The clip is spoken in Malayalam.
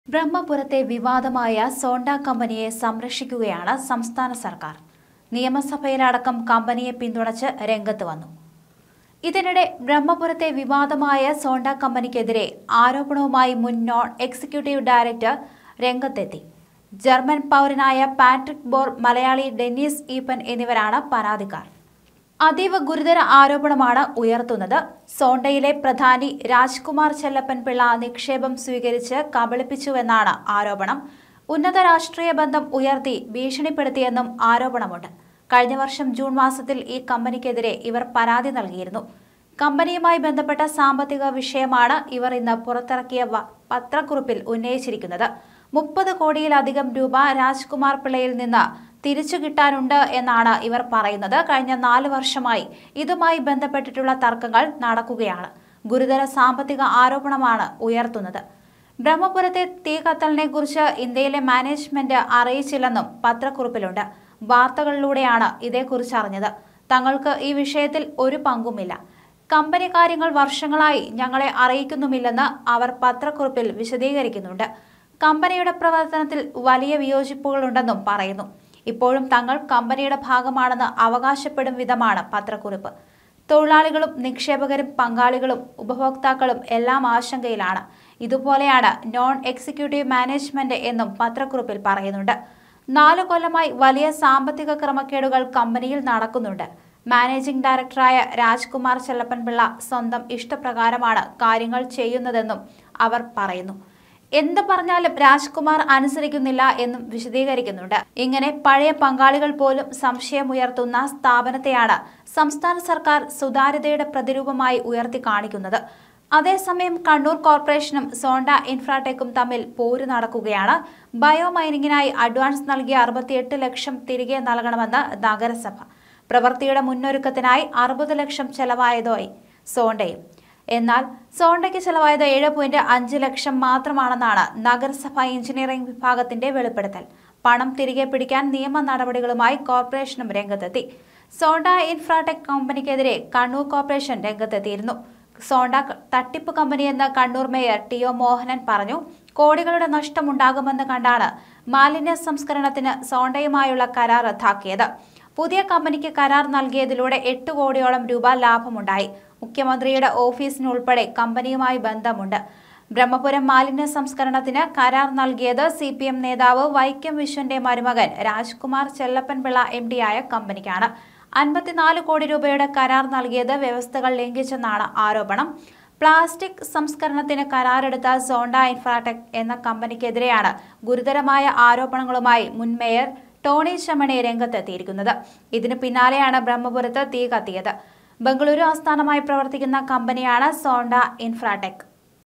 ബ്രഹ്മപുരത്തെ വിവാദമായ സോണ്ട കമ്പനിയെ സംരക്ഷിക്കുകയാണ് സംസ്ഥാന സർക്കാർ നിയമസഭയിലടക്കം കമ്പനിയെ പിന്തുണച്ച് രംഗത്ത് വന്നു ഇതിനിടെ ബ്രഹ്മപുരത്തെ വിവാദമായ സോണ്ട കമ്പനിക്കെതിരെ ആരോപണവുമായി മുൻ നോൺ എക്സിക്യൂട്ടീവ് ഡയറക്ടർ രംഗത്തെത്തി ജർമ്മൻ പൗരനായ Patrick Bauer Malayali Dennis Eapen എന്നിവരാണ് പരാതിക്കാർ അതീവ ഗുരുതര ആരോപണമാണ് ഉയർത്തുന്നത് സോണ്ടയിലെ പ്രധാനി രാജ്കുമാർ ചെല്ലപ്പൻ പിള്ള നിക്ഷേപം സ്വീകരിച്ച് കബളിപ്പിച്ചുവെന്നാണ് ആരോപണം ഉന്നത രാഷ്ട്രീയ ബന്ധം ഉയർത്തി ഭീഷണിപ്പെടുത്തിയെന്നും ആരോപണമുണ്ട് കഴിഞ്ഞ വർഷം ജൂൺ മാസത്തിൽ ഈ കമ്പനിക്കെതിരെ ഇവർ പരാതി നൽകിയിരുന്നു കമ്പനിയുമായി ബന്ധപ്പെട്ട സാമ്പത്തിക വിഷയമാണ് ഇവർ ഇന്ന് പുറത്തിറക്കിയ വ- പത്രക്കുറിപ്പിൽ ഉന്നയിച്ചിരിക്കുന്നത് മുപ്പത് കോടിയിലധികം രൂപ രാജ്കുമാർ പിള്ളയിൽ നിന്ന് തിരിച്ചു കിട്ടാനുണ്ട് എന്നാണ് ഇവർ പറയുന്നത് കഴിഞ്ഞ നാല് വർഷമായി ഇതുമായി ബന്ധപ്പെട്ടിട്ടുള്ള തർക്കങ്ങൾ നടക്കുകയാണ് ഗുരുതര സാമ്പത്തിക ആരോപണമാണ് ഉയർത്തുന്നത് ബ്രഹ്മപുരത്തെ തീ കത്തലിനെ കുറിച്ച് ഇന്ത്യയിലെ മാനേജ്മെന്റ് അറിയിച്ചില്ലെന്നും പത്രക്കുറിപ്പിലുണ്ട് വാർത്തകളിലൂടെയാണ് ഇതേക്കുറിച്ച് അറിഞ്ഞത് തങ്ങൾക്ക് ഈ വിഷയത്തിൽ ഒരു പങ്കുമില്ല കമ്പനി കാര്യങ്ങൾ വർഷങ്ങളായി ഞങ്ങളെ അറിയിക്കുന്നുമില്ലെന്ന് അവർ പത്രക്കുറിപ്പിൽ വിശദീകരിക്കുന്നുണ്ട് കമ്പനിയുടെ പ്രവർത്തനത്തിൽ വലിയ വിയോജിപ്പുകളുണ്ടെന്നും പറയുന്നു ഇപ്പോഴും തങ്ങൾ കമ്പനിയുടെ ഭാഗമാണെന്ന് അവകാശപ്പെടും വിധമാണ് പത്രക്കുറിപ്പ് തൊഴിലാളികളും നിക്ഷേപകരും പങ്കാളികളും ഉപഭോക്താക്കളും എല്ലാം ആശങ്കയിലാണ് ഇതുപോലെയാണ് നോൺ എക്സിക്യൂട്ടീവ് മാനേജ്മെന്റ് എന്നും പത്രക്കുറിപ്പിൽ പറയുന്നുണ്ട് നാലു കൊല്ലമായി വലിയ സാമ്പത്തിക ക്രമക്കേടുകൾ കമ്പനിയിൽ നടക്കുന്നുണ്ട് മാനേജിംഗ് ഡയറക്ടറായ രാജ്കുമാർ ചെല്ലപ്പൻപിള്ള സ്വന്തം ഇഷ്ടപ്രകാരമാണ് കാര്യങ്ങൾ ചെയ്യുന്നതെന്നും അവർ പറയുന്നു എന്ത് പറഞ്ഞാലും രാജ്കുമാർ അനുസരിക്കുന്നില്ല എന്നും വിശദീകരിക്കുന്നുണ്ട് ഇങ്ങനെ പഴയ പങ്കാളികൾ പോലും സംശയമുയർത്തുന്ന സ്ഥാപനത്തെയാണ് സംസ്ഥാന സർക്കാർ സുതാര്യതയുടെ പ്രതിരൂപമായി ഉയർത്തി കാണിക്കുന്നത് അതേസമയം കണ്ണൂർ കോർപ്പറേഷനും സോണ്ട ഇൻഫ്രാടെക്കും തമ്മിൽ പോര് നടക്കുകയാണ് ബയോ മൈനിങ്ങിനായി അഡ്വാൻസ് നൽകിയ അറുപത്തിയെട്ട് ലക്ഷം തിരികെ നൽകണമെന്ന് നഗരസഭ പ്രവൃത്തിയുടെ മുന്നൊരുക്കത്തിനായി അറുപത് ലക്ഷം ചെലവായതായി സോണ്ടയും എന്നാൽ സോണ്ടയ്ക്ക് ചെലവായത് ഏഴ് പോയിന്റ് അഞ്ച് ലക്ഷം മാത്രമാണെന്നാണ് നഗരസഭ എഞ്ചിനീയറിംഗ് വിഭാഗത്തിന്റെ വെളിപ്പെടുത്തൽ പണം തിരികെ പിടിക്കാൻ നിയമ നടപടികളുമായി കോർപ്പറേഷനും രംഗത്തെത്തി സോണ്ട ഇൻഫ്രാടെക് കമ്പനിക്കെതിരെ കണ്ണൂർ കോർപ്പറേഷൻ രംഗത്തെത്തിയിരുന്നു സോണ്ട തട്ടിപ്പ് കമ്പനിയെന്ന് Kannur mayor T O Mohanan പറഞ്ഞു കോടികളുടെ നഷ്ടമുണ്ടാകുമെന്ന് കണ്ടാണ് മാലിന്യ സംസ്കരണത്തിന് സോണ്ടയുമായുള്ള കരാർ റദ്ദാക്കിയത് പുതിയ കമ്പനിക്ക് കരാർ നൽകിയതിലൂടെ എട്ട് കോടിയോളം രൂപ ലാഭമുണ്ടായി മുഖ്യമന്ത്രിയുടെ ഓഫീസിനുൾപ്പെടെ കമ്പനിയുമായി ബന്ധമുണ്ട് ബ്രഹ്മപുരം മാലിന്യ സംസ്കരണത്തിന് കരാർ നൽകിയത് സി പി എം നേതാവ് വൈക്കം വിശ്വന്റെ മരുമകൻ രാജ്കുമാർ ചെല്ലപ്പൻപിള്ള എം ആയ കമ്പനിക്കാണ് അൻപത്തിനാല് കോടി രൂപയുടെ കരാർ നൽകിയത് വ്യവസ്ഥകൾ ലംഘിച്ചെന്നാണ് ആരോപണം പ്ലാസ്റ്റിക് സംസ്കരണത്തിന് കരാറെടുത്ത സോണ്ട ഇൻഫ്രാടെക് എന്ന കമ്പനിക്കെതിരെയാണ് ഗുരുതരമായ ആരോപണങ്ങളുമായി മുൻ മേയർ ടോണി ചമണി രംഗത്തെത്തിയിരിക്കുന്നത് ഇതിന് പിന്നാലെയാണ് ബ്രഹ്മപുരത്ത് തീ കത്തിയത് ബംഗളൂരു ആസ്ഥാനമായി പ്രവർത്തിക്കുന്ന കമ്പനിയാണ് സോണ്ട ഇൻഫ്രാടെക്